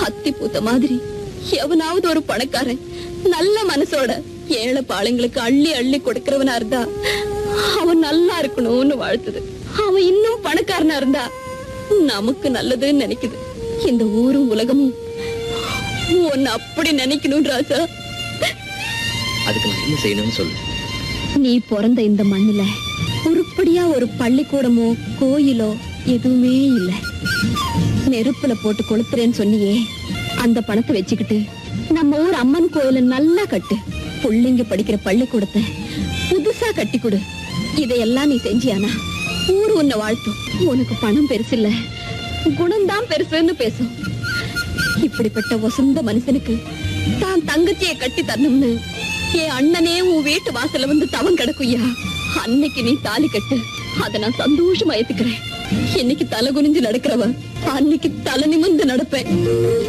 அத்தி பூத்த மாதிரி எவனாவது ஒரு பணக்காரன் நல்ல மனசோட ஏழை பாளைங்களுக்கு அள்ளி அள்ளி கொடுக்கறவனா இருந்தா அவன் நல்லா இருக்கணும்னு வாழ்த்துது அவன் இன்னும் பணக்காரனா இருந்தா நமக்கு நல்லதுன்னு நினைக்குது இந்த ஊரும் உலகமும் உன்னை அப்படி நினைக்கணும் ராசா அதுக்கு நான் என்ன செய்யணும்னு சொல்லு நீ பிறந்த இந்த மண்ணுல உருப்படியா ஒரு பள்ளிக்கூடமோ கோயிலோ எதுவுமே இல்ல நெருப்புல போட்டு கொளுத்துறேன்னு சொன்னியே அந்த பணத்தை வச்சுக்கிட்டு நம்ம ஊர் அம்மன் கோயில நல்லா கட்டு புள்ளைங்க படிக்கிற பள்ளிக்கூடத்தை புதுசா கட்டி கொடு இதையெல்லாம் நீ செஞ்சியானா ஊர் உன்னை வாழ்த்தும் உனக்கு பணம் பெருசு இல்ல குணம்தான் பெருசுன்னு பேசும் இப்படிப்பட்ட வசந்த மனுஷனுக்கு தான் தங்கச்சியை கட்டி தரணும்னு என் அண்ணனே உன் வீட்டு வாசல்ல வந்து தவம் கிடக்குய்யா அன்னைக்கு நீ தாலி கட்டு அத நான் சந்தோஷமா ஏத்துக்கிறேன் இன்னைக்கு தலை குனிஞ்சு நடக்கிறவ அன்னைக்கு தலை நிமிர்ந்து நடப்பேன்